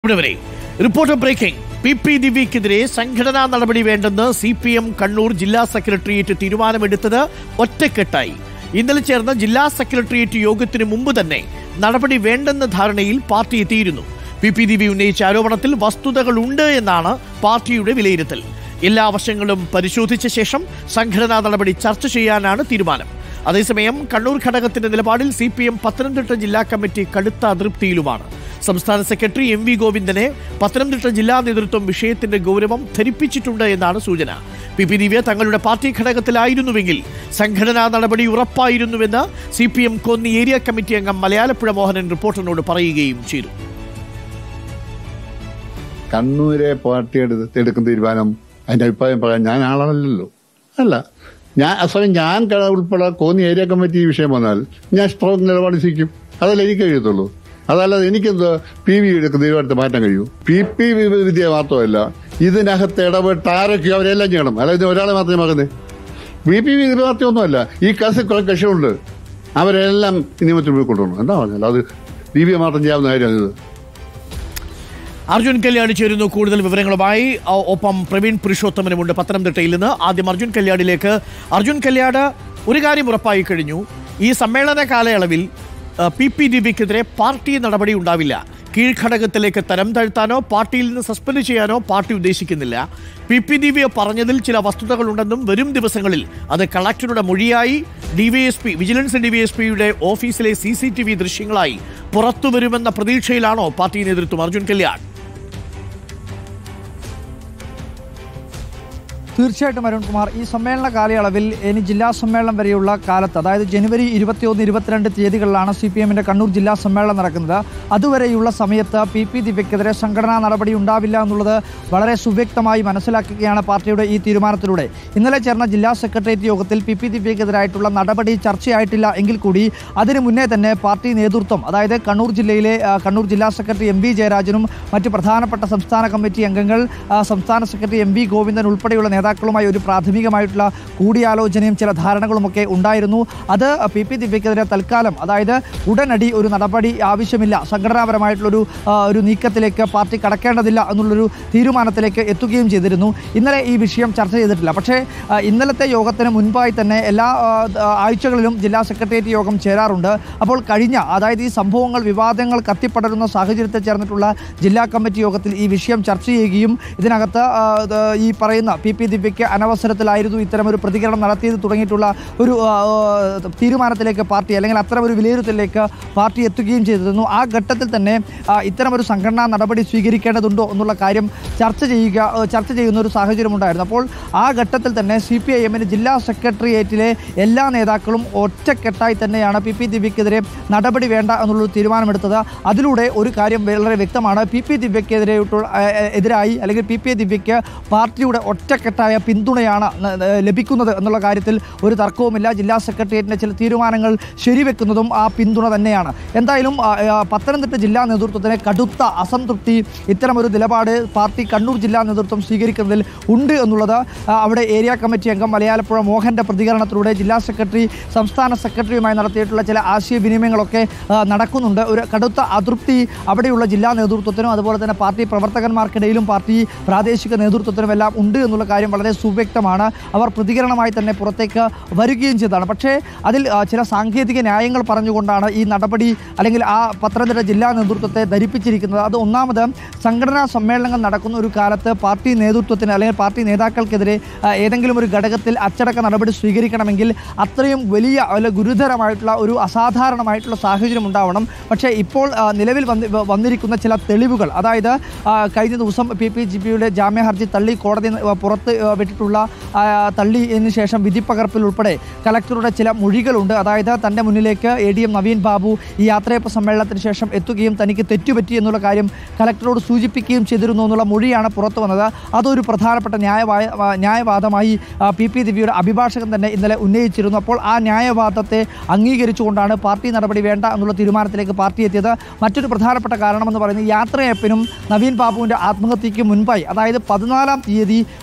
ഇവിടെ വരെ reporter breaking P P ദിവ്യക്കെതിരെ സംഘടനാ നടപടി വേണ്ടെന്ന് സി പി എം കണ്ണൂർ ജില്ലാ സെക്രട്ടേറിയറ്റ് തീരുമാനമെടുത്തത് ഒറ്റക്കെട്ടായി ഇന്നലെ ചേർന്ന ജില്ലാ സെക്രട്ടേറിയറ്റ് യോഗത്തിന് മുമ്പ് തന്നെ നടപടി വേണ്ടെന്ന ധാരണയിൽ പാർട്ടി എത്തിയിരുന്നു പി പി ദിവ്യ ഉന്നയിച്ച ആരോപണത്തിൽ വസ്തുതകളുണ്ട് എന്നാണ് പാർട്ടിയുടെ വിലയിരുത്തൽ എല്ലാ വശങ്ങളും പരിശോധിച്ച ശേഷം സംഘടനാ നടപടി ചർച്ച ചെയ്യാനാണ് തീരുമാനം അതേസമയം കണ്ണൂർ ഘടകത്തിന്റെ നിലപാടിൽ സി പി എം പത്തനംതിട്ട ജില്ലാ കമ്മിറ്റി കടുത്ത അതൃപ്തിയിലുമാണ് സംസ്ഥാന സെക്രട്ടറി എം വി ഗോവിന്ദനെ പത്തനംതിട്ട ജില്ലാ നേതൃത്വം വിഷയത്തിന്റെ ഗൗരവം ധരിപ്പിച്ചിട്ടുണ്ട് എന്നാണ് സൂചന പി പി ദിവ്യ തങ്ങളുടെ പാർട്ടി ഘടകത്തിലായിരുന്നുവെങ്കിൽ സംഘടനാ നടപടി ഉറപ്പായിരുന്നുവെന്ന് C P M Konni area committee അംഗം മലയാളപ്പുഴ മോഹനൻ റിപ്പോർട്ടറിനോട് പറയുകയും ചെയ്തു കണ്ണൂരെ പാർട്ടി എടുത്ത് എടുക്കുന്ന തീരുമാനം അതിന്റെ അഭിപ്രായം പറയാൻ ഞാൻ ആളല്ലല്ലോ അല്ല ഞാൻ അസമയം ഞാൻ ക- ഉൾപ്പെടെ കോന്നി ഏരിയ കമ്മിറ്റി ഈ വിഷയം വന്നാൽ ഞാൻ സ്ട്രോങ് നിലപാട് സ്വീകരിക്കും അതല്ല എനിക്ക് കഴിയത്തുള്ളൂ അതല്ലാതെ എനിക്കെന്ത് പി വി എടുക്കുന്ന തീരുമാനത്തെ മാറ്റാൻ കഴിയൂ പി പി വിദ്യ മാത്രമല്ല ഇതിനകത്ത് ഇടപെട്ട് ആരൊക്കെയോ അവരെല്ലാം ചെയ്യണം അല്ലാതെ ഒരാളെ മാത്രമേ മകന്നേ ബി പി വി മാത്രമൊന്നുമല്ല ഈ കേസിൽ കുറെ കക്ഷികളുണ്ട് അവരെല്ലാം നിയമത്തിൽ പോയി കൊണ്ടുവരണം എന്താ പറഞ്ഞാൽ അത് ബി ബി മാത്രം ചെയ്യാവുന്ന കാര്യമാണ് ഇത് അർജുൻ കല്യാട് ചേരുന്നു കൂടുതൽ വിവരങ്ങളുമായി ഒ- ഒപ്പം പ്രവീൺ പുരുഷോത്തമനുമുണ്ട് പത്തനംതിട്ടയിൽ നിന്ന് ആദ്യം അർജുൻ കല്യാടിലേക്ക് അർജുൻ കല്യാട് ഒരു കാര്യം ഉറപ്പായി കഴിഞ്ഞു ഈ സമ്മേളന കാലയളവിൽ ആ, പി പി ദിവ്യക്കെതിരെ പാർട്ടി നടപടി ഉണ്ടാവില്ല കീഴ്ഘടകത്തിലേക്ക് തരം താഴ്ത്താനോ പാർട്ടിയിൽ നിന്ന് സസ്പെൻഡ് ചെയ്യാനോ പാർട്ടി ഉദ്ദേശിക്കുന്നില്ല പി പി ദിവ്യ പറഞ്ഞതിൽ ചില വസ്തുതകളുണ്ടെന്നും വരും ദിവസങ്ങളിൽ അത് കളക്ടറുടെ മൊഴിയായി ഡിവൈഎസ്പി വിജിലൻസ് ഡിവൈഎസ്പിയുടെ ഓഫീസിലെ സി സി ടി വി ദൃശ്യങ്ങളായി പുറത്തുവരുമെന്ന പ്രതീക്ഷയിലാണോ പാർട്ടി നേതൃത്വം അർജുൻ കല്യാൺ തീർച്ചയായിട്ടും അരുൺകുമാർ ഈ സമ്മേളന കാലയളവിൽ ഇനി ജില്ലാ സമ്മേളനം വരെയുള്ള കാലത്ത് അതായത് ജനുവരി ഇരുപത്തിയൊന്ന് ഇരുപത്തിരണ്ട് തീയതികളിലാണ് സി പി എമ്മിന്റെ കണ്ണൂർ ജില്ലാ സമ്മേളനം നടക്കുന്നത് അതുവരെയുള്ള സമയത്ത് പി പി ദിവ്യക്കെതിരെ സംഘടനാ നടപടി ഉണ്ടാവില്ല എന്നുള്ളത് വളരെ സുവ്യക്തമായി മനസ്സിലാക്കുകയാണ് പാർട്ടിയുടെ ഈ തീരുമാനത്തിലൂടെ ഇന്നലെ ചേർന്ന ജില്ലാ സെക്രട്ടേറിയറ്റ് യോഗത്തിൽ പി പി ദിവ്യക്കെതിരായിട്ടുള്ള നടപടി ചർച്ചയായിട്ടില്ല എങ്കിൽ കൂടി അതിനു മുന്നേ തന്നെ പാർട്ടി നേതൃത്വം അതായത് കണ്ണൂർ ജില്ലയിലെ ആ, കണ്ണൂർ ജില്ലാ സെക്രട്ടറി എം വി ജയരാജനും മറ്റ് പ്രധാനപ്പെട്ട സംസ്ഥാന കമ്മിറ്റി അംഗങ്ങൾ ആ, സംസ്ഥാന സെക്രട്ടറി എം വി ഗോവിന്ദൻ ഉൾപ്പെടെയുള്ള നേതാക്കളുമായി ഒരു പ്രാഥമികമായിട്ടുള്ള കൂടിയാലോചനയും ചില ധാരണകളുമൊക്കെ ഉണ്ടായിരുന്നു അത് പി പി ദിവ്യക്കെതിരെ തൽക്കാലം അതായത് ഉടനടി ഒരു നടപടി ആവശ്യമില്ല സംഘടനാപരമായിട്ടുള്ളൊരു ആ, ഒരു നീക്കത്തിലേക്ക് പാർട്ടി കടക്കേണ്ടതില്ല എന്നുള്ളൊരു തീരുമാനത്തിലേക്ക് എത്തുകയും ചെയ്തിരുന്നു ഇന്നലെ ഈ വിഷയം ചർച്ച ചെയ്തിട്ടില്ല പക്ഷേ ആ, ഇന്നലത്തെ യോഗത്തിന് മുൻപായി തന്നെ എല്ലാ ആ, ആ, ആഴ്ചകളിലും ജില്ലാ സെക്രട്ടേറിയറ്റ് യോഗം ചേരാറുണ്ട് അപ്പോൾ കഴിഞ്ഞ അതായത് ഈ സംഭവങ്ങൾ വിവാദങ്ങൾ കത്തിപ്പടരുന്ന സാഹചര്യത്തിൽ ചേർന്നിട്ടുള്ള ജില്ലാ കമ്മിറ്റി യോഗത്തിൽ ഈ വിഷയം ചർച്ച ചെയ്യുകയും ഇതിനകത്ത് ആ, ഇത് ഈ പറയുന്ന പി പി ദിവ്യയ്ക്ക് അനവസരത്തിലായിരുന്നു ഇത്തരം ഒരു പ്രതികരണം നടത്തിയത് തുടങ്ങിയിട്ടുള്ള ഒരു ആ, ആ, തീരുമാനത്തിലേക്ക് പാർട്ടി അല്ലെങ്കിൽ അത്തരം ഒരു വിലയിരുത്തലിലേക്ക് പാർട്ടി എത്തുകയും ചെയ്തിരുന്നു ആ ഘട്ടത്തിൽ തന്നെ ആ, ഇത്തരമൊരു സംഘടനാ നടപടി സ്വീകരിക്കേണ്ടതുണ്ടോ എന്നുള്ള കാര്യം ചർച്ച ചെയ്യുക ആ, ചർച്ച ചെയ്യുന്ന ഒരു സാഹചര്യം ഉണ്ടായിരുന്നു അപ്പോൾ ആ ഘട്ടത്തിൽ തന്നെ സി പി ഐ എമ്മിന് ജില്ലാ സെക്രട്ടേറിയറ്റിലെ എല്ലാ നേതാക്കളും ഒറ്റക്കെട്ടായി തന്നെയാണ് പി പി ദിവ്യക്കെതിരെ നടപടി വേണ്ട എന്നുള്ളൊരു തീരുമാനമെടുത്തത് അതിലൂടെ ഒരു കാര്യം വളരെ വ്യക്തമാണ് പി പി ദിവ്യക്കെതിരെ എതിരായി അല്ലെങ്കിൽ പി പി ദിവ്യയ്ക്ക് പാർട്ടിയുടെ ഒറ്റക്കെട്ടായ പിന്തുണയാണ് ന- ന- ലഭിക്കുന്നത് എന്നുള്ള കാര്യത്തിൽ ഒരു തർക്കവുമില്ല ജില്ലാ സെക്രട്ടേറിയറ്റിൻ്റെ ചില തീരുമാനങ്ങൾ ശരിവെക്കുന്നതും ആ പിന്തുണ തന്നെയാണ് എന്തായാലും ആ, ആ, പത്തനംതിട്ട ജില്ലാ നേതൃത്വത്തിന് കടുത്ത അസംതൃപ്തി ഇത്തരമൊരു നിലപാട് പാർട്ടി കണ്ണൂർ ജില്ലാ നേതൃത്വം സ്വീകരിക്കുന്നതിൽ ഉണ്ട് എന്നുള്ളത് ആ, അവിടെ ഏരിയ കമ്മിറ്റി അംഗം മലയാളപ്പുഴ മോഹന്റെ പ്രതികരണത്തിലൂടെ ജില്ലാ സെക്രട്ടറി സംസ്ഥാന സെക്രട്ടറിയുമായി നടത്തിയിട്ടുള്ള ചില ആശയവിനിമയങ്ങളൊക്കെ ആ, നടക്കുന്നുണ്ട് ഒരു കടുത്ത അതൃപ്തി അവിടെയുള്ള ജില്ലാ നേതൃത്വത്തിനും അതുപോലെ തന്നെ പാർട്ടി പ്രവർത്തകന്മാർക്കിടയിലും പാർട്ടി പ്രാദേശിക നേതൃത്വത്തിനും എല്ലാം ഉണ്ട് എന്നുള്ള കാര്യം വളരെ സുവ്യക്തമാണ് അവർ പ്രതികരണമായി തന്നെ പുറത്തേക്ക് വരികയും ചെയ്തതാണ് പക്ഷേ അതിൽ ആ, ചില സാങ്കേതിക ന്യായങ്ങൾ പറഞ്ഞുകൊണ്ടാണ് ഈ നടപടി അല്ലെങ്കിൽ ആ പത്തനംതിട്ട ജില്ലാ നേതൃത്വത്തെ ധരിപ്പിച്ചിരിക്കുന്നത് അത് ഒന്നാമത് സംഘടനാ സമ്മേളനങ്ങൾ നടക്കുന്ന ഒരു കാലത്ത് പാർട്ടി നേതൃത്വത്തിന് അല്ലെങ്കിൽ പാർട്ടി നേതാക്കൾക്കെതിരെ ആ, ഏതെങ്കിലും ഒരു ഘടകത്തിൽ അച്ചടക്ക നടപടി സ്വീകരിക്കണമെങ്കിൽ അത്രയും വലിയ അല്ലെങ്കിൽ ഗുരുതരമായിട്ടുള്ള ഒരു അസാധാരണമായിട്ടുള്ള സാഹചര്യം ഉണ്ടാവണം പക്ഷേ ഇപ്പോൾ ആ, നിലവിൽ വന്ന് വ- വന്നിരിക്കുന്ന ചില തെളിവുകൾ അതായത് ആ, കഴിഞ്ഞ ദിവസം പി പി ജി പിയുടെ ജാമ്യ ഹർജി തള്ളി കോടതി ന- പുറത്ത് ആ, വിട്ടിട്ടുള്ള ആ, തള്ളിയതിനു ശേഷം വിധിപ്പകർപ്പിൽ ഉൾപ്പെടെ കലക്ടറുടെ ചില മൊഴികളുണ്ട് അതായത് തൻ്റെ മുന്നിലേക്ക് A D M Naveen Babu ഈ യാത്രയപ്പ് സമ്മേളനത്തിന് ശേഷം എത്തുകയും തനിക്ക് തെറ്റുപറ്റി എന്നുള്ള കാര്യം കലക്ടറോട് സൂചിപ്പിക്കുകയും ചെയ്തിരുന്നു എന്നുള്ള മൊഴിയാണ് പുറത്തു വന്നത് അതൊരു പ്രധാനപ്പെട്ട ന്യായവായ വാ- ന്യായവാദമായി ആ, പി പി ദിവ്യയുടെ അഭിഭാഷകൻ തന്നെ ഇന്നലെ ഉന്നയിച്ചിരുന്നു അപ്പോൾ ആ ന്യായവാദത്തെ അംഗീകരിച്ചുകൊണ്ടാണ് പാർട്ടി നടപടി വേണ്ട എന്നുള്ള തീരുമാനത്തിലേക്ക് പാർട്ടി എത്തിയത് മറ്റൊരു പ്രധാനപ്പെട്ട കാരണമെന്ന് പറയുന്നത് യാത്രയപ്പിനും നവീൻ ബാബുവിൻ്റെ ആത്മഹത്യയ്ക്ക് മുൻപായി അതായത് പതിനാലാം തീയതി വിജിലൻസ്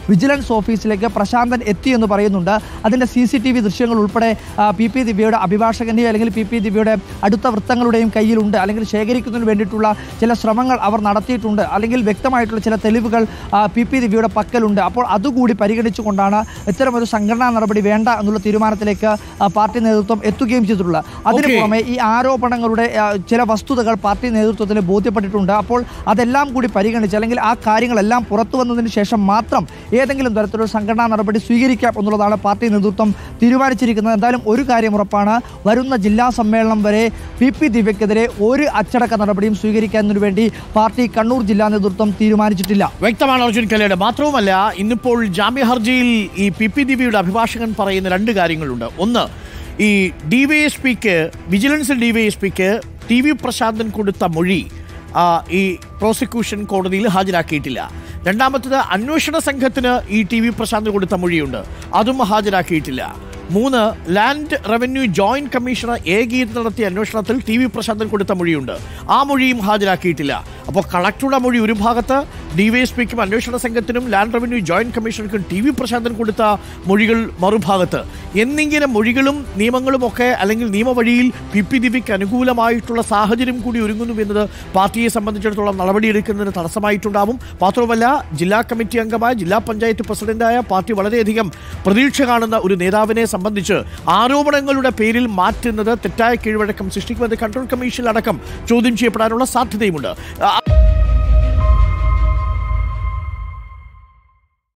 എസ് ഓഫീസിലേക്ക് പ്രശാന്തൻ എത്തി എന്ന് പറയുന്നുണ്ട് അതിൻ്റെ സി സി ടി വി ദൃശ്യങ്ങൾ ഉൾപ്പെടെ ആ, പി പി ദിവ്യയുടെ അഭിഭാഷകൻ്റെയോ അല്ലെങ്കിൽ പി പി ദിവ്യയുടെ അടുത്ത വൃത്തങ്ങളുടെയും കയ്യിലുണ്ട് അല്ലെങ്കിൽ ശേഖരിക്കുന്നതിന് വേണ്ടിയിട്ടുള്ള ചില ശ്രമങ്ങൾ അവർ നടത്തിയിട്ടുണ്ട് അല്ലെങ്കിൽ വ്യക്തമായിട്ടുള്ള ചില തെളിവുകൾ ആ, പി പി ദിവ്യയുടെ പക്കലുണ്ട് അപ്പോൾ അതുകൂടി പരിഗണിച്ചുകൊണ്ടാണ് ഇത്തരമൊരു സംഘടനാ നടപടി വേണ്ട എന്നുള്ള തീരുമാനത്തിലേക്ക് ആ, പാർട്ടി നേതൃത്വം എത്തുകയും ചെയ്തിട്ടുള്ളത് അതിന് Okay. പുറമെ ഈ ആരോപണങ്ങളുടെ ആ, ചില വസ്തുതകൾ പാർട്ടി നേതൃത്വത്തിന് ബോധ്യപ്പെട്ടിട്ടുണ്ട് അപ്പോൾ അതെല്ലാം കൂടി പരിഗണിച്ച് അല്ലെങ്കിൽ ആ കാര്യങ്ങളെല്ലാം പുറത്തു വന്നതിന് ശേഷം മാത്രം ഏതെങ്കിലും തരത്തിലുള്ള സംഘടനാ നടപടി സ്വീകരിക്കാം എന്നുള്ളതാണ് പാർട്ടി നേതൃത്വം തീരുമാനിച്ചിരിക്കുന്നത് എന്തായാലും ഒരു കാര്യം ഉറപ്പാണ് വരുന്ന ജില്ലാ സമ്മേളനം വരെ പി പി ദിവ്യക്കെതിരെ ഒരു അച്ചടക്ക നടപടിയും സ്വീകരിക്കുന്നതിനു വേണ്ടി പാർട്ടി കണ്ണൂർ ജില്ലാ നേതൃത്വം തീരുമാനിച്ചിട്ടില്ല വ്യക്തമാണ് അർജുൻ കലയുടെ മാത്രവുമല്ല ഇന്നിപ്പോൾ ജാമ്യ ഹർജിയിൽ ഈ പി പി ദിവ്യയുടെ അഭിഭാഷകൻ പറയുന്ന രണ്ട് കാര്യങ്ങളുണ്ട് ഒന്ന് ഈ ഡിവൈഎസ്പിക്ക് വിജിലൻസ് ഡിവൈഎസ്പിക്ക് ടി വി പ്രശാന്തൻ കൊടുത്ത മൊഴി ആ, ഈ പ്രോസിക്യൂഷൻ കോടതിയിൽ ഹാജരാക്കിയിട്ടില്ല രണ്ടാമത്തത് അന്വേഷണ സംഘത്തിന് ഈ ടി വി പ്രശാന്ത് കൊടുത്ത മൊഴിയുണ്ട് അതും ഹാജരാക്കിയിട്ടില്ല മൂന്ന് land revenue joint commissioner A Geeth നടത്തിയ അന്വേഷണത്തിൽ ടി വി പ്രശാന്തൻ കൊടുത്ത മൊഴിയുണ്ട് ആ മൊഴിയും ഹാജരാക്കിയിട്ടില്ല അപ്പോൾ കളക്ടറുടെ മൊഴി ഒരു ഭാഗത്ത് ഡിവൈഎസ്പിക്കും അന്വേഷണ സംഘത്തിനും ലാൻഡ് റവന്യൂ ജോയിന്റ് കമ്മീഷണർക്കും ടി വി പ്രശാന്തൻ കൊടുത്ത മൊഴികൾ മറുഭാഗത്ത് എന്നിങ്ങനെ മൊഴികളും നിയമങ്ങളും ഒക്കെ അല്ലെങ്കിൽ നിയമവഴിയിൽ പി പി ദിവ്യയ്ക്ക് അനുകൂലമായിട്ടുള്ള സാഹചര്യം കൂടി ഒരുങ്ങുന്നു എന്നത് പാർട്ടിയെ സംബന്ധിച്ചിടത്തോളം നടപടിയെടുക്കുന്നതിന് തടസ്സമായിട്ടുണ്ടാവും മാത്രവുമല്ല ജില്ലാ കമ്മിറ്റി അംഗമായ ജില്ലാ പഞ്ചായത്ത് പ്രസിഡന്റായ പാർട്ടി വളരെയധികം പ്രതീക്ഷ കാണുന്ന ഒരു നേതാവിനെ സംബന്ധിച്ച് ആരോപണങ്ങളുടെ പേരിൽ മാറ്റുന്നത് തെറ്റായ കീഴ്വഴക്കം സൃഷ്ടിക്കുമെന്ന് കൺട്രോൾ കമ്മീഷനിലടക്കം ചോദ്യം ചെയ്യപ്പെടാനുള്ള സാധ്യതയുമുണ്ട് ആ,